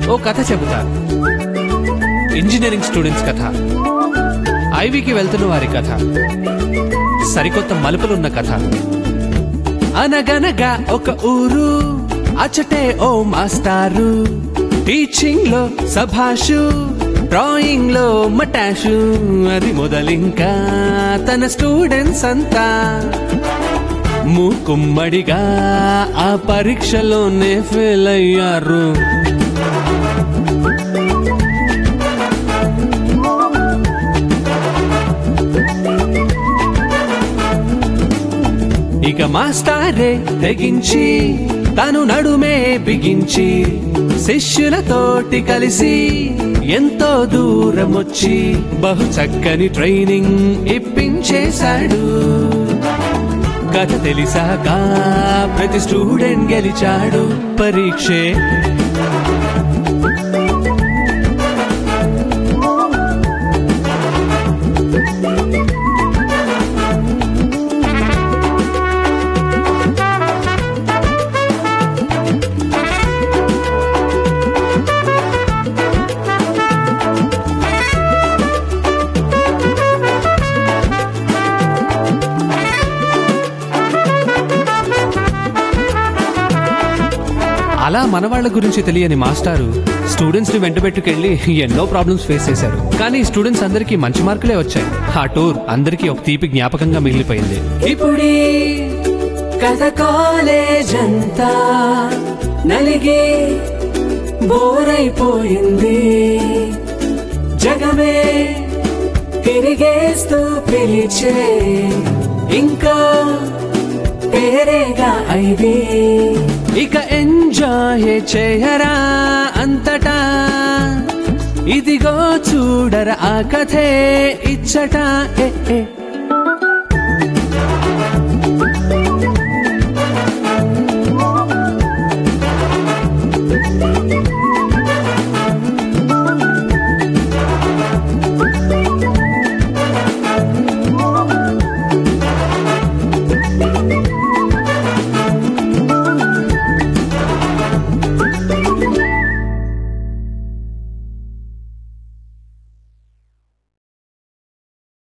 ఓ కథ చెబుతా engineering students కథ ఐవీకి వెళ్తున్న వారి కథ సరికొత్త మలుపులున్న కథ అనగనగా ఒక ఊరు అచ్చటే ఓ మాస్టారు టీచింగ్ లో సభాషు డ్రాయింగ్ లో మటాషు అది మొదలింకా తన స్టూడెంట్స్ అంతా మూకుమ్మడిగా ఆ పరీక్షలోనే ఫెయిల్ అయ్యారు ఇక మాస్టారే తెగించి తను నడుమే బిగించి శిష్యులతోటి కలిసి ఎంతో దూరం వచ్చి బహు చక్కని ట్రైనింగ్ ఇప్పించేశాడు కథ తెలిసాక ప్రతి స్టూడెంట్ గెలిచాడు పరీక్షే అలా మనవాళ్ల గురించి తెలియని మాస్టారు స్టూడెంట్స్ ని వెంటబెట్టుకెళ్లి ఎన్నో ప్రాబ్లమ్స్ ఫేస్ చేశారు కానీ స్టూడెంట్స్ అందరికీ మంచి మార్కులే వచ్చాయి ఆ టూర్ అందరికీ ఒక తీపి జ్ఞాపకంగా మిగిలిపోయింది ఇప్పుడీ కథ కాలేజ్ అంతా నలిగి బోరైపోయింది జగమే తిరిగేస్తూ పిలిచే ఇంకా పేరేగా ఐవి ఇక ఎంజాయ్ చేయరా అంతటా ఇదిగో చూడరా ఆ కథే ఇచ్చట ఏ ఏ